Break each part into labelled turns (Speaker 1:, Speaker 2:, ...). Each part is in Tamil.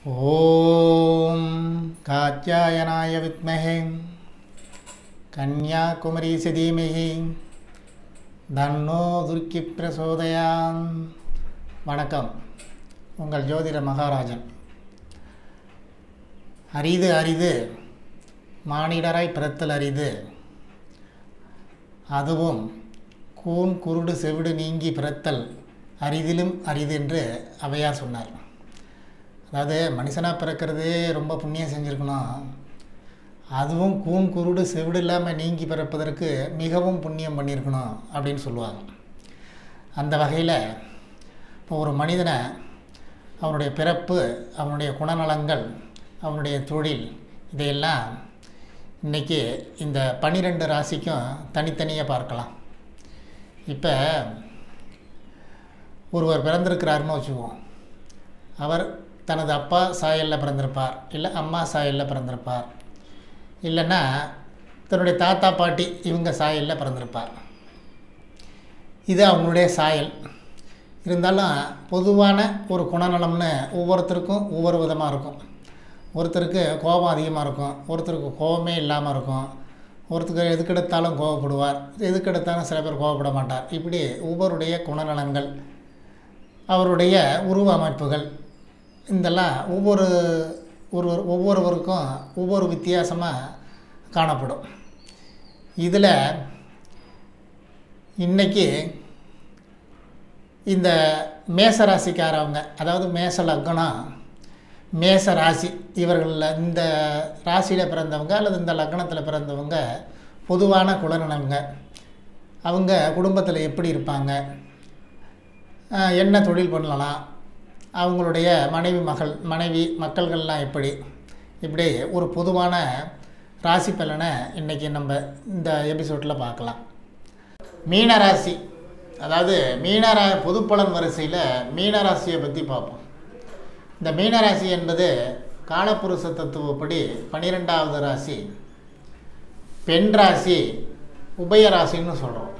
Speaker 1: ஓம் காத்யாயனாய வித்மஹே கன்யாகுமரி தீமஹி தன்னோ துர்க்கி பிரசோதயான் வணக்கம் உங்கள் ஜோதிட மகாராஜன் அரிது அரிது மானிடராய் பிறத்தல் அரிது அதுவும் கூன் குருடு செவிடு நீங்கி பிறத்தல் அரிதிலும் அரிது என்று அவையார் சொன்னார் அதாவது மனுஷனாக பிறக்கிறதே ரொம்ப புண்ணியம் செஞ்சுருக்கணும் அதுவும் கூன் குருடு செவிடு இல்லாமல் நீங்கி பிறப்பதற்கு மிகவும் புண்ணியம் பண்ணியிருக்கணும் அப்படின்னு சொல்லுவாங்க அந்த வகையில் இப்போ ஒரு மனிதனை அவனுடைய பிறப்பு அவனுடைய குணநலங்கள் அவனுடைய தொழில் இதையெல்லாம் இன்றைக்கி இந்த பன்னிரெண்டு ராசிக்கும் தனித்தனியாக பார்க்கலாம் இப்போ ஒருவர் பிறந்திருக்கிறாருன்னு வச்சுக்குவோம் அவர் தனது அப்பா சாயலில் பிறந்திருப்பார் இல்லை அம்மா சாயலில் பிறந்திருப்பார் இல்லைன்னா தன்னுடைய தாத்தா பாட்டி இவங்க சாயலில் பிறந்திருப்பார் இது அவங்களுடைய சாயல் இருந்தாலும் பொதுவான ஒரு குணநலம்னு ஒவ்வொருத்தருக்கும் ஒவ்வொரு விதமாக இருக்கும் ஒருத்தருக்கு கோபம் அதிகமாக இருக்கும் ஒருத்தருக்கு கோபமே இல்லாமல் இருக்கும் ஒருத்தருக்கு எதுக்கெடுத்தாலும் கோவப்படுவார் எதுக்கெடுத்தாலும் சில பேர் கோவப்பட மாட்டார் இப்படி ஒவ்வொருடைய குணநலங்கள் அவருடைய உருவ அமைப்புகள் இதெல்லாம் ஒவ்வொரு ஒரு ஒவ்வொருவருக்கும் ஒவ்வொரு வித்தியாசமாக காணப்படும் இதில் இன்றைக்கி இந்த மேச ராசிக்காரவங்க அதாவது மேச லக்னம் மேச ராசி இவர்களில் இந்த ராசியில் பிறந்தவங்க அல்லது இந்த லக்னத்தில் பிறந்தவங்க பொதுவான குலநலங்க அவங்க குடும்பத்தில் எப்படி இருப்பாங்க என்ன தொழில் பண்ணலாம் அவங்களுடைய மனைவி மகள் மனைவி மக்கள்கள்லாம் எப்படி இப்படி ஒரு பொதுவான ராசி பலனை இன்றைக்கி நம்ம இந்த எபிசோடில் பார்க்கலாம் மீனராசி அதாவது மீனரா பொதுப்பலன் வரிசையில் மீனராசியை பற்றி பார்ப்போம் இந்த மீனராசி என்பது காலப்புருஷ தத்துவப்படி பன்னிரெண்டாவது ராசி பெண் ராசி உபயராசின்னு சொல்கிறோம்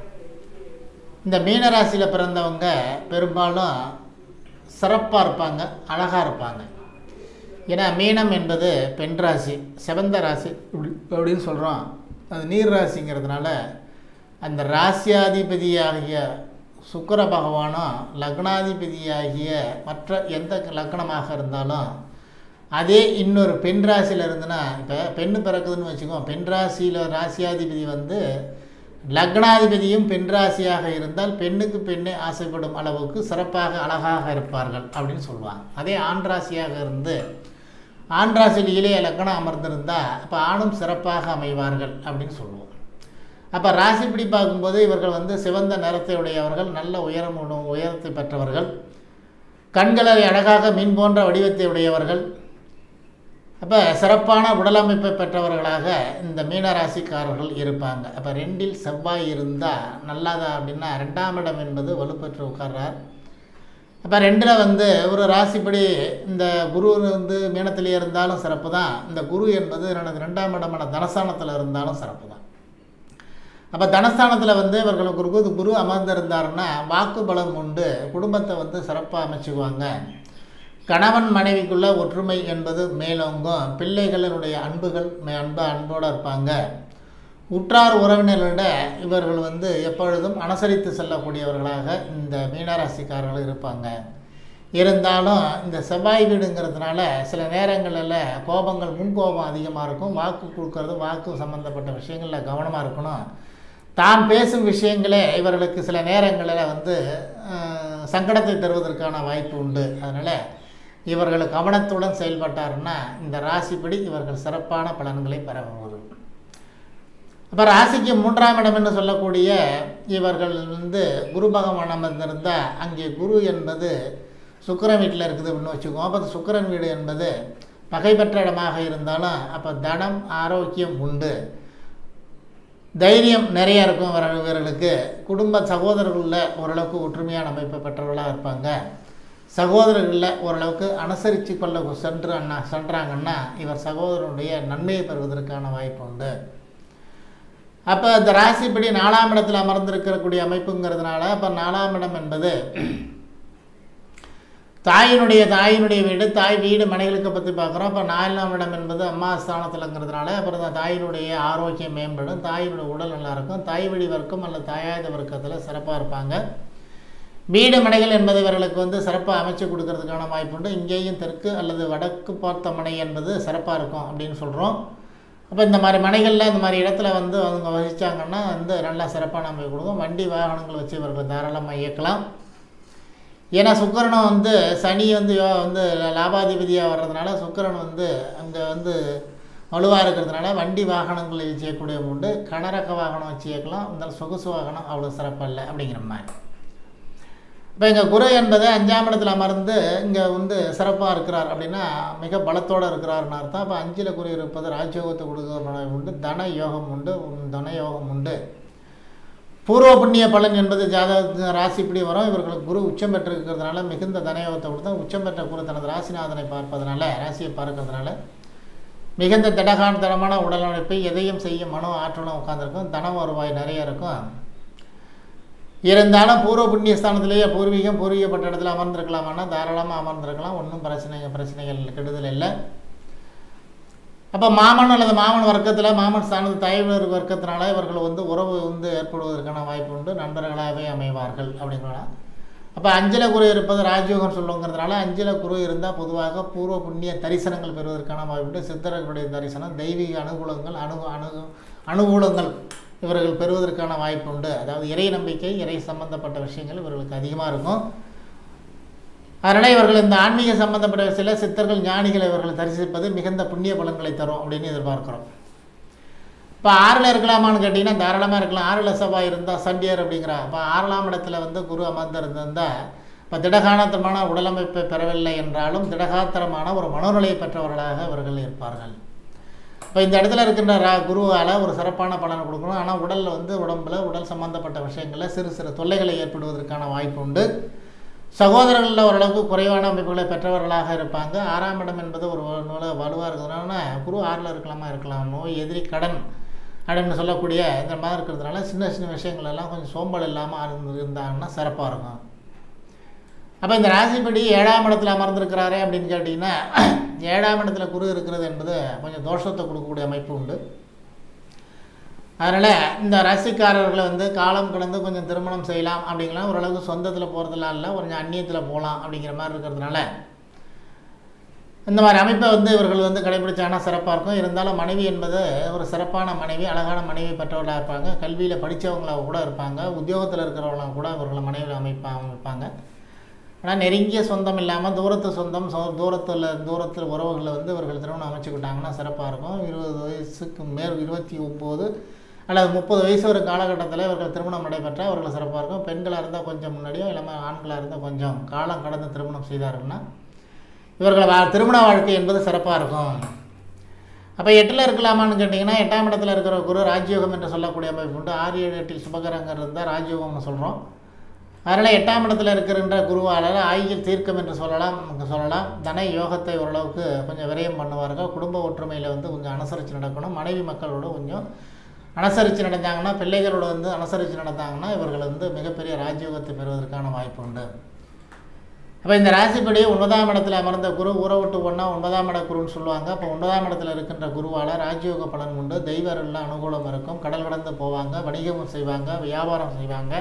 Speaker 1: இந்த மீனராசியில் பிறந்தவங்க பெரும்பாலும் சிறப்பாக இருப்பாங்க அழகாக இருப்பாங்க ஏன்னா மீனம் என்பது பெண் ராசி செவந்த ராசி இப்படி அப்படின்னு சொல்கிறோம் அது நீர் ராசிங்கிறதுனால அந்த ராசியாதிபதியாகிய சுக்கர பகவானும் லக்னாதிபதியாகிய மற்ற எந்த லக்னமாக இருந்தாலும் அதே இன்னொரு பெண் ராசியில் இருந்துன்னா இப்போ பெண்ணு பிறக்குதுன்னு வச்சுக்கோம் பெண் ராசியில் ராசியாதிபதி வந்து லக்னாதிபதியும் பெண் ராசியாக இருந்தால் பெண்ணுக்கு பெண்ணே ஆசைப்படும் அளவுக்கு சிறப்பாக அழகாக இருப்பார்கள் அப்படின்னு சொல்லுவாங்க அதே ஆண் ராசியாக இருந்து ஆண் ராசியில் இளைய லக்னம் அமர்ந்திருந்தால் அப்போ ஆணும் சிறப்பாக அமைவார்கள் அப்படின்னு சொல்லுவோம் அப்போ ராசிப்படி பார்க்கும்போது இவர்கள் வந்து சிவந்த நிறத்தை உடையவர்கள் நல்ல உயரம் உயரத்தை பெற்றவர்கள் கண்களை அழகாக மீன் போன்ற வடிவத்தை உடையவர்கள் அப்போ சிறப்பான உடலமைப்பை பெற்றவர்களாக இந்த மீனராசிக்காரர்கள் இருப்பாங்க அப்போ ரெண்டில் செவ்வாய் இருந்தால் நல்லாதா அப்படின்னா ரெண்டாம் இடம் என்பது வலுப்பெற்று உட்கார்றார் அப்போ ரெண்டில் வந்து ஒரு ராசிப்படி இந்த குரு வந்து மீனத்திலே இருந்தாலும் சிறப்பு தான் இந்த குரு என்பது எனது ரெண்டாம் இடமான தனஸ்தானத்தில் இருந்தாலும் சிறப்பு தான் அப்போ தனஸ்தானத்தில் வந்து இவர்களுக்கு குரு குரு அமர்ந்திருந்தாருன்னா வாக்கு பலம் உண்டு குடும்பத்தை வந்து சிறப்பாக அமைச்சுக்குவாங்க கணவன் மனைவிக்குள்ள ஒற்றுமை என்பது மேலோங்கும் பிள்ளைகளினுடைய அன்புகள் அன்பு அன்போடு இருப்பாங்க உற்றார் உறவினர்களிட இவர்கள் வந்து எப்பொழுதும் அனுசரித்து செல்லக்கூடியவர்களாக இந்த மீனராசிக்காரர்கள் இருப்பாங்க இருந்தாலும் இந்த செவ்வாய் வீடுங்கிறதுனால சில நேரங்களில் கோபங்கள் முன்கோபம் அதிகமாக இருக்கும் வாக்கு கொடுக்கறது வாக்கு சம்மந்தப்பட்ட விஷயங்களில் கவனமாக இருக்கணும் தான் பேசும் விஷயங்களே இவர்களுக்கு சில நேரங்களில் வந்து சங்கடத்தை தருவதற்கான வாய்ப்பு உண்டு அதனால் இவர்கள் கவனத்துடன் செயல்பட்டாருன்னா இந்த ராசிப்படி இவர்கள் சிறப்பான பலன்களை பெற வரும் அப்போ ராசிக்கு மூன்றாம் இடம் என்று சொல்லக்கூடிய இவர்கள் வந்து குரு பகவான் அமர்ந்திருந்தால் அங்கே குரு என்பது சுக்கரன் வீட்டில் இருக்குது அப்படின்னு வச்சுக்கோம் அப்போ சுக்கரன் வீடு என்பது பகை பெற்ற இடமாக இருந்தாலும் அப்போ தனம் ஆரோக்கியம் உண்டு தைரியம் நிறைய இருக்கும் இவர்களுக்கு குடும்ப சகோதரர்களில் ஓரளவுக்கு ஒற்றுமையான அமைப்பை பெற்றவர்களாக இருப்பாங்க சகோதரர்களில் ஓரளவுக்கு அனுசரித்து கொள்ள சென்று அண்ணா சென்றாங்கன்னா இவர் சகோதரனுடைய நன்மையை பெறுவதற்கான வாய்ப்பு உண்டு அப்போ இந்த ராசிப்படி நாலாம் இடத்தில் அமர்ந்திருக்கக்கூடிய அமைப்புங்கிறதுனால அப்போ நாலாம் இடம் என்பது தாயினுடைய தாயினுடைய வீடு தாய் வீடு மனைகளுக்கு பற்றி பார்க்குறோம் அப்போ நாலாம் இடம் என்பது அம்மா ஸ்தானத்தில்ங்கிறதுனால அப்புறம் இந்த தாயினுடைய ஆரோக்கியம் மேம்படும் தாயினுடைய உடல் நல்லா இருக்கும் தாய் வழி வர்க்கம் அல்லது தாயாத வர்க்கத்தில் சிறப்பாக இருப்பாங்க வீடு மனைகள் என்பது இவர்களுக்கு வந்து சிறப்பாக அமைச்சு கொடுக்கறதுக்கான வாய்ப்பு உண்டு இங்கேயும் தெற்கு அல்லது வடக்கு பார்த்த மனை என்பது சிறப்பாக இருக்கும் அப்படின்னு சொல்கிறோம் அப்போ இந்த மாதிரி மனைகளில் இந்த மாதிரி இடத்துல வந்து அவங்க வசித்தாங்கன்னா வந்து நல்லா சிறப்பான அமைப்பு கொடுக்கும் வண்டி வாகனங்கள் வச்சு இவர்கள் தாராளமாக இயக்கலாம் ஏன்னா சுக்கிரனும் வந்து சனி வந்து யோ- வந்து லாபாதிபதியாக வர்றதுனால சுக்கிரன் வந்து அங்கே வந்து வலுவாக இருக்கிறதுனால வண்டி வாகனங்கள் செய்யக்கூடிய உண்டு கனரக வாகனம் வச்சு இயக்கலாம் இந்த சொகுசு வாகனம் அவ்வளோ சிறப்பாக இல்லை அப்படிங்கிற மாதிரி இப்போ இங்கே குரு என்பது அஞ்சாம் இடத்துல அமர்ந்து இங்கே வந்து சிறப்பாக இருக்கிறார் அப்படின்னா மிக பலத்தோடு இருக்கிறார்னு அர்த்தம் அப்போ அஞ்சில் குரு இருப்பது ராஜயோகத்தை கொடுக்குற உண்டு தன யோகம் உண்டு உம், தன யோகம் உண்டு பூர்வ புண்ணிய பலன் என்பது ஜாதக ராசிப்படி வரும் இவர்களுக்கு குரு உச்சம் பெற்றிருக்கிறதுனால மிகுந்த தனயோகத்தை கொடுத்தா உச்சம் பெற்ற குரு தனது ராசிநாதனை பார்ப்பதனால ராசியை பார்க்கறதுனால மிகுந்த திடகான் தனமான உடலமைப்பு எதையும் செய்யும் மனோ ஆற்றலும் உட்காந்துருக்கும் தன வருவாய் நிறைய இருக்கும் இருந்தாலும் பூர்வ புண்ணிய ஸ்தானத்திலேயே பூர்வீகம் பூர்வீகப்பட்ட இடத்துல அமர்ந்திருக்கலாமான்னா தாராளமாக அமர்ந்திருக்கலாம் ஒன்றும் பிரச்சனை பிரச்சனைகள் கெடுதல் இல்லை அப்போ மாமன் அல்லது மாமன் வர்க்கத்தில் மாமன் ஸ்தானத்து தாய்வர் வர்க்கத்தினால இவர்கள் வந்து உறவு வந்து ஏற்படுவதற்கான வாய்ப்பு உண்டு நண்பர்களாகவே அமைவார்கள் அப்படின்னா அப்போ அஞ்சல குரு இருப்பது ராஜயோகம் சொல்லுங்கிறதுனால அஞ்சல குரு இருந்தால் பொதுவாக பூர்வ புண்ணிய தரிசனங்கள் பெறுவதற்கான வாய்ப்பு உண்டு சித்தர்களுடைய தரிசனம் தெய்வீக அனுகூலங்கள் அணு அணு அனுகூலங்கள் இவர்கள் பெறுவதற்கான வாய்ப்பு உண்டு அதாவது இறை நம்பிக்கை இறை சம்பந்தப்பட்ட விஷயங்கள் இவர்களுக்கு அதிகமாக இருக்கும் அதனால் இவர்கள் இந்த ஆன்மீக சம்பந்தப்பட்ட சில சித்தர்கள் ஞானிகளை இவர்கள் தரிசிப்பது மிகுந்த புண்ணிய பலன்களை தரும் அப்படின்னு எதிர்பார்க்குறோம் இப்போ ஆறில் இருக்கலாமான்னு கேட்டிங்கன்னா தாராளமாக இருக்கலாம் ஆறில் செவ்வாய் இருந்தால் சண்டியர் அப்படிங்கிற இப்போ ஆறாம் இடத்துல வந்து குரு அமர்ந்திருந்தால் இப்போ திடகானத்தமான உடலமைப்பை பெறவில்லை என்றாலும் திடகாத்திரமான ஒரு மனோநிலையை பெற்றவர்களாக இவர்கள் இருப்பார்கள் இப்போ இந்த இடத்துல இருக்கின்ற ரா குருவால் ஒரு சிறப்பான பலனை கொடுக்கணும் ஆனால் உடலில் வந்து உடம்புல உடல் சம்பந்தப்பட்ட விஷயங்களில் சிறு சிறு தொல்லைகளை ஏற்படுவதற்கான வாய்ப்பு உண்டு சகோதரர்களில் ஓரளவுக்கு குறைவான அமைப்புகளை பெற்றவர்களாக இருப்பாங்க ஆறாம் இடம் என்பது ஒரு வலு வலுவாக இருக்கிறதுனால குரு ஆறில் இருக்கலாமா இருக்கலாம் நோய் எதிரி கடன் அப்படின்னு சொல்லக்கூடிய இந்த மாதிரி இருக்கிறதுனால சின்ன சின்ன விஷயங்கள் எல்லாம் கொஞ்சம் சோம்பல் இல்லாமல் இருந்து இருந்தாங்கன்னா சிறப்பாக இருக்கும் அப்போ இந்த ராசிப்படி ஏழாம் இடத்துல அமர்ந்திருக்கிறாரே அப்படின்னு கேட்டிங்கன்னா ஏழாம் இடத்துல குரு இருக்கிறது என்பது கொஞ்சம் தோஷத்தை கொடுக்கக்கூடிய அமைப்பு உண்டு அதனால் இந்த ராசிக்காரர்களை வந்து காலம் கடந்து கொஞ்சம் திருமணம் செய்யலாம் அப்படிங்கலாம் ஓரளவுக்கு சொந்தத்தில் போகிறதுலாம் இல்லை கொஞ்சம் அந்நியத்தில் போகலாம் அப்படிங்கிற மாதிரி இருக்கிறதுனால இந்த மாதிரி அமைப்பை வந்து இவர்கள் வந்து கடைபிடிச்சாங்கன்னா சிறப்பாக இருக்கும் இருந்தாலும் மனைவி என்பது ஒரு சிறப்பான மனைவி அழகான மனைவி பெற்றவர்களாக இருப்பாங்க கல்வியில் படித்தவங்களாக கூட இருப்பாங்க உத்தியோகத்தில் இருக்கிறவங்களாம் கூட இவர்களை மனைவியில் அமைப்பா அமைப்பாங்க ஆனால் நெருங்கிய சொந்தம் இல்லாமல் தூரத்து சொந்தம் சொ தூரத்தில் தூரத்தில் உறவுகளில் வந்து இவர்கள் திருமணம் அமைச்சுக்கிட்டாங்கன்னா சிறப்பாக இருக்கும் இருபது வயசுக்கு மேல் இருபத்தி ஒம்பது அல்லது முப்பது வயசு ஒரு காலகட்டத்தில் இவர்கள் திருமணம் நடைபெற்றால் அவர்கள் சிறப்பாக இருக்கும் பெண்களாக இருந்தால் கொஞ்சம் முன்னாடியும் இல்லாமல் ஆண்களாக இருந்தால் கொஞ்சம் காலம் கடந்து திருமணம் செய்தார்கள்னா இவர்கள் வா திருமண வாழ்க்கை என்பது சிறப்பாக இருக்கும் அப்போ எட்டில் இருக்கலாமான்னு கேட்டிங்கன்னா எட்டாம் இடத்துல இருக்கிற குரு ராஜயோகம் என்று சொல்லக்கூடிய அமைப்பு உண்டு ஆறு ஏழு எட்டில் சுபகரங்கள் இருந்தால் ராஜயோகம்னு சொல்கிறோம் அதனால் எட்டாம் இடத்துல இருக்கின்ற குருவால் ஆயுள் தீர்க்கம் என்று சொல்லலாம் சொல்லலாம் தன யோகத்தை ஓரளவுக்கு கொஞ்சம் விரயம் பண்ணுவார்கள் குடும்ப ஒற்றுமையில் வந்து கொஞ்சம் அனுசரித்து நடக்கணும் மனைவி மக்களோட கொஞ்சம் அனுசரித்து நடந்தாங்கன்னா பிள்ளைகளோட வந்து அனுசரித்து நடந்தாங்கன்னா இவர்கள் வந்து மிகப்பெரிய ராஜயோகத்தை பெறுவதற்கான வாய்ப்பு உண்டு அப்போ இந்த ராசிப்படி ஒன்பதாம் இடத்துல அமர்ந்த குரு ஊரை விட்டு ஒன்றா ஒன்பதாம் இட குருன்னு சொல்லுவாங்க அப்போ ஒன்பதாம் இடத்துல இருக்கின்ற குருவால் ராஜயோக பலன் உண்டு தெய்வ அருள்ல அனுகூலம் இருக்கும் கடல் கடந்து போவாங்க வணிகமும் செய்வாங்க வியாபாரம் செய்வாங்க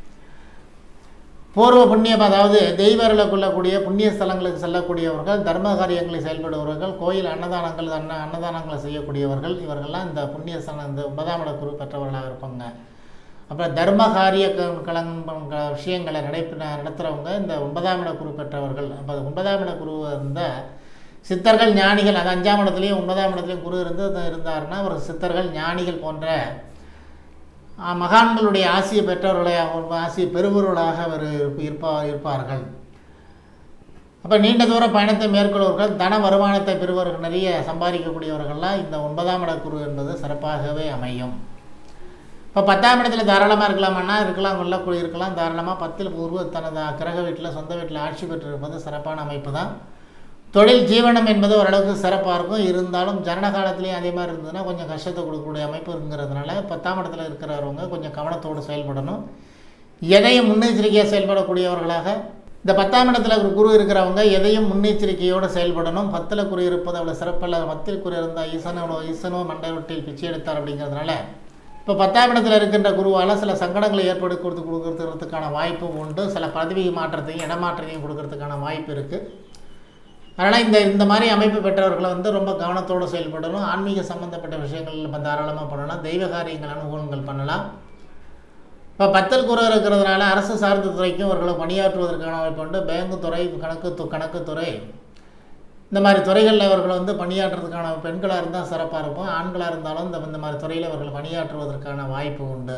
Speaker 1: பூர்வ புண்ணியம் அதாவது தெய்வ அருளை கொள்ளக்கூடிய புண்ணிய ஸ்தலங்களுக்கு செல்லக்கூடியவர்கள் தர்ம காரியங்களை செயல்படுபவர்கள் கோயில் அன்னதானங்கள் அன்ன அன்னதானங்களை செய்யக்கூடியவர்கள் இவர்கள்லாம் இந்த புண்ணிய ஸ்தலம் இந்த ஒன்பதாம் இட குரு பெற்றவர்களாக இருப்பாங்க அப்புறம் தர்ம காரிய க- கலங் க- விஷயங்களை நடைபெ நடத்துகிறவங்க இந்த ஒன்பதாம் இட குரு பெற்றவர்கள் அப்போ அது ஒன்பதாம் இட குரு இருந்த சித்தர்கள் ஞானிகள் அது அஞ்சாம் இடத்துலையும் ஒன்பதாம் இடத்துலையும் குரு இருந்து இருந்தாருன்னா ஒரு சித்தர்கள் ஞானிகள் போன்ற ஆ, மகான்களுடைய ஆசியை பெற்றவர்களாக ஆசியை பெறுபவர்களாக அவர் இருப்ப- இருப்பா இருப்பார்கள் அப்போ நீண்ட தூர பயணத்தை மேற்கொள்வர்கள் தன வருமானத்தை பெறுவர்கள் நிறைய சம்பாதிக்கக்கூடியவர்கள்லாம் இந்த ஒன்பதாம் இட குரு என்பது சிறப்பாகவே அமையும் இப்போ பத்தாம் இடத்துல தாராளமாக இருக்கலாமான்னா இருக்கலாம் கொள்ளக்கூடிய இருக்கலாம் தாராளமாக பத்தில் பூர்வ தனது கிரக வீட்டில் சொந்த வீட்டில் ஆட்சி பெற்றிருப்பது சிறப்பான அமைப்பு தான் தொழில் ஜீவனம் என்பது ஓரளவுக்கு சிறப்பாக இருக்கும் இருந்தாலும் ஜனன காலத்துலேயும் அதே மாதிரி இருந்ததுன்னா கொஞ்சம் கஷ்டத்தை கொடுக்கக்கூடிய அமைப்பு இருக்கிறதுனால பத்தாம் இடத்துல இருக்கிறவங்க கொஞ்சம் கவனத்தோடு செயல்படணும் எதையும் முன்னெச்சரிக்கையாக செயல்படக்கூடியவர்களாக இந்த பத்தாம் இடத்துல ஒரு குரு இருக்கிறவங்க எதையும் முன்னெச்சரிக்கையோடு செயல்படணும் பத்தில் குறி இருப்பது அவ்வளோ சிறப்பல்ல பத்தில் குறி இருந்தால் ஈசனோட ஈசனோ மண்டை ரொட்டியில் பிச்சை எடுத்தார் அப்படிங்கிறதுனால இப்போ பத்தாம் இடத்துல இருக்கின்ற குருவால் சில சங்கடங்களை ஏற்படுத்தி கொடுத்து கொடுக்கறதுக்கான வாய்ப்பும் உண்டு சில பதவி மாற்றத்தையும் இடமாற்றத்தையும் கொடுக்கறதுக்கான வாய்ப்பு இருக்குது அதனால் இந்த இந்த மாதிரி அமைப்பு பெற்றவர்களை வந்து ரொம்ப கவனத்தோடு செயல்படணும் ஆன்மீக சம்மந்தப்பட்ட விஷயங்கள் நம்ம தாராளமாக பண்ணலாம் தெய்வ காரியங்கள் அனுகூலங்கள் பண்ணலாம் இப்போ பத்தல் குறை இருக்கிறதுனால அரசு சார்ந்த துறைக்கும் அவர்களை பணியாற்றுவதற்கான வாய்ப்பு உண்டு பேங்கு துறை கணக்கு து கணக்குத்துறை இந்த மாதிரி துறைகளில் அவர்கள் வந்து பணியாற்றுறதுக்கான பெண்களாக இருந்தால் சிறப்பாக இருக்கும் ஆண்களாக இருந்தாலும் இந்த இந்த மாதிரி துறையில் அவர்கள் பணியாற்றுவதற்கான வாய்ப்பு உண்டு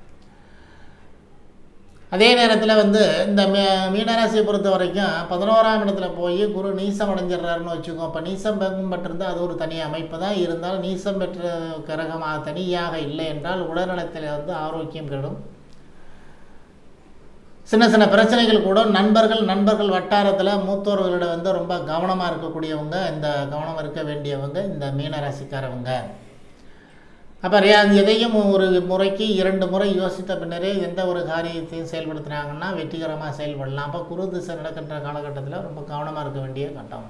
Speaker 1: அதே நேரத்தில் வந்து இந்த மீ மீனராசியை பொறுத்த வரைக்கும் பதினோராம் இடத்துல போய் குரு நீசம் அடைஞ்சிடுறாருன்னு வச்சுக்கோ அப்போ நீசம் பெங்கும் பெற்றிருந்தால் அது ஒரு தனி அமைப்பு தான் இருந்தாலும் நீசம் பெற்ற கிரகமாக தனியாக இல்லை என்றால் உடல்நலத்தில் வந்து ஆரோக்கியம் கெடும் சின்ன சின்ன பிரச்சனைகள் கூட நண்பர்கள் நண்பர்கள் வட்டாரத்தில் மூத்தோர்களிடம் வந்து ரொம்ப கவனமாக இருக்கக்கூடியவங்க இந்த கவனம் இருக்க வேண்டியவங்க இந்த மீனராசிக்காரவங்க அப்போ எதையும் ஒரு முறைக்கு இரண்டு முறை யோசித்த பின்னரே எந்த ஒரு காரியத்தையும் செயல்படுத்துனாங்கன்னா வெற்றிகரமாக செயல்படலாம் அப்போ குரு திசை நடக்கின்ற காலகட்டத்தில் ரொம்ப கவனமாக இருக்க வேண்டிய கட்டம்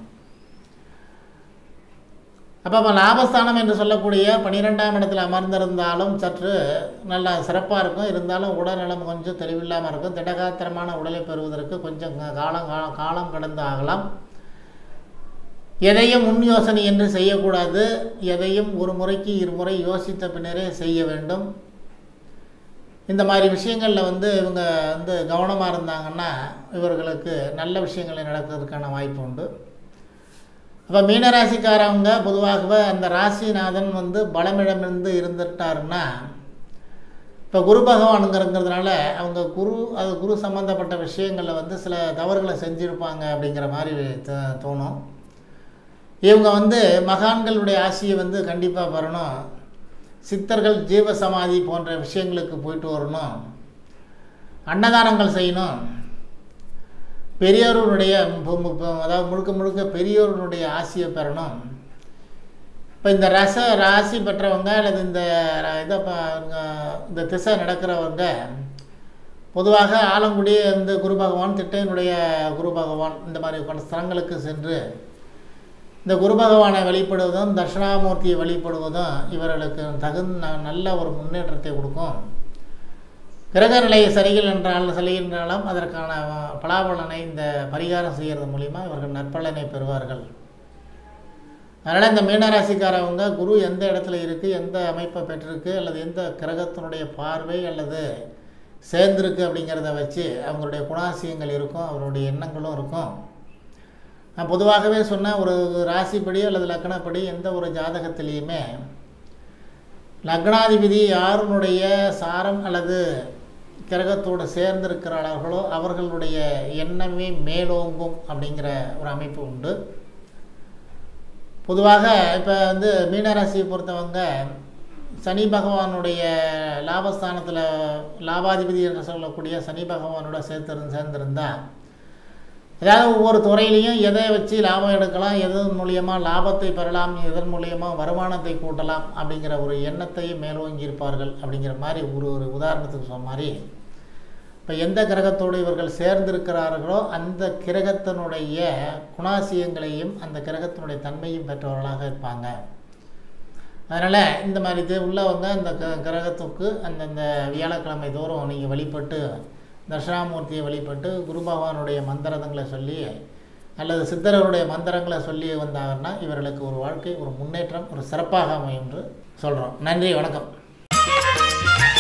Speaker 1: அப்போ அப்போ லாபஸ்தானம் என்று சொல்லக்கூடிய பன்னிரெண்டாம் இடத்துல அமர்ந்திருந்தாலும் சற்று நல்லா சிறப்பாக இருக்கும் இருந்தாலும் உடல்நலம் கொஞ்சம் தெளிவில்லாமல் இருக்கும் திடகாத்திரமான உடலை பெறுவதற்கு கொஞ்சம் காலம் காலம் காலம் கடந்து ஆகலாம் எதையும் முன் யோசனை என்று செய்யக்கூடாது எதையும் ஒரு முறைக்கு இருமுறை யோசித்த பின்னரே செய்ய வேண்டும் இந்த மாதிரி விஷயங்களில் வந்து இவங்க வந்து கவனமாக இருந்தாங்கன்னா இவர்களுக்கு நல்ல விஷயங்கள் நடக்கிறதுக்கான வாய்ப்பு உண்டு அப்போ மீனராசிக்காரவங்க பொதுவாகவே அந்த ராசிநாதன் வந்து பலமிடமிருந்து இருந்துட்டாருன்னா இப்போ குரு பகவானுங்கிறதுனால அவங்க குரு அது குரு சம்மந்தப்பட்ட விஷயங்களில் வந்து சில தவறுகளை செஞ்சுருப்பாங்க அப்படிங்கிற மாதிரி த- தோணும் இவங்க வந்து மகான்களுடைய ஆசியை வந்து கண்டிப்பாக வரணும் சித்தர்கள் ஜீவ சமாதி போன்ற விஷயங்களுக்கு போயிட்டு வரணும் அன்னதானங்கள் செய்யணும் பெரியோருடைய மு- மு- அதாவது முழுக்க முழுக்க பெரியோருடைய ஆசியை பெறணும் இப்போ இந்த ரச ராசி பெற்றவங்க அல்லது இந்த ர- இதை ப- இங்க- இந்த திசை நடக்கிறவங்க பொதுவாக ஆலங்குடி இந்த குரு பகவான் திட்டையினுடைய குரு பகவான் இந்த மாதிரி கொண்ட ஸ்தலங்களுக்கு சென்று இந்த குரு பகவானை வழிபடுவதும் தட்சிணாமூர்த்தியை வழிபடுவதும் இவர்களுக்கு தகுந்த நல்ல ஒரு முன்னேற்றத்தை கொடுக்கும் கிரக நிலை சரிகள் என்றால் சரிகின்றாலும் அதற்கான பலாபலனை இந்த பரிகாரம் செய்கிறது மூலிமா இவர்கள் நற்பலனை பெறுவார்கள் அதனால் இந்த மீனராசிக்காரவங்க குரு எந்த இடத்துல இருக்குது எந்த அமைப்பை பெற்றிருக்கு அல்லது எந்த கிரகத்தினுடைய பார்வை அல்லது சேர்ந்திருக்கு அப்படிங்கிறத வச்சு அவங்களுடைய குணாசியங்கள் இருக்கும் அவருடைய எண்ணங்களும் இருக்கும் நான் பொதுவாகவே சொன்ன ஒரு ராசிப்படி அல்லது லக்னப்படி எந்த ஒரு ஜாதகத்திலையுமே லக்னாதிபதி யாருனுடைய சாரம் அல்லது கிரகத்தோடு சேர்ந்திருக்கிறார்களோ அவர்களுடைய எண்ணமே மேலோங்கும் அப்படிங்கிற ஒரு அமைப்பு உண்டு பொதுவாக இப்போ வந்து மீனராசியை பொறுத்தவங்க சனி பகவானுடைய லாபஸ்தானத்தில் லாபாதிபதி என்று சொல்லக்கூடிய சனி பகவானோட சேர்த்து சேர்ந்திருந்தா அதாவது ஒவ்வொரு துறையிலையும் எதை வச்சு லாபம் எடுக்கலாம் எதன் மூலியமாக லாபத்தை பெறலாம் எதன் மூலியமாக வருமானத்தை கூட்டலாம் அப்படிங்கிற ஒரு எண்ணத்தையும் மேலோங்கி இருப்பார்கள் அப்படிங்கிற மாதிரி ஒரு ஒரு உதாரணத்துக்கு சொன்ன மாதிரி இப்போ எந்த கிரகத்தோடு இவர்கள் சேர்ந்திருக்கிறார்களோ அந்த கிரகத்தினுடைய குணாசியங்களையும் அந்த கிரகத்தினுடைய தன்மையும் பெற்றவர்களாக இருப்பாங்க அதனால் இந்த மாதிரி இது உள்ளவங்க அந்த க கிரகத்துக்கு அந்தந்த வியாழக்கிழமை தோறும் நீங்கள் வழிபட்டு தட்சிணாமூர்த்தியை வழிபட்டு குரு பகவானுடைய மந்திரங்களை சொல்லி அல்லது சித்தர்களுடைய மந்திரங்களை சொல்லி வந்தாங்கன்னா இவர்களுக்கு ஒரு வாழ்க்கை ஒரு முன்னேற்றம் ஒரு சிறப்பாக அமையும் என்று சொல்கிறோம் நன்றி வணக்கம்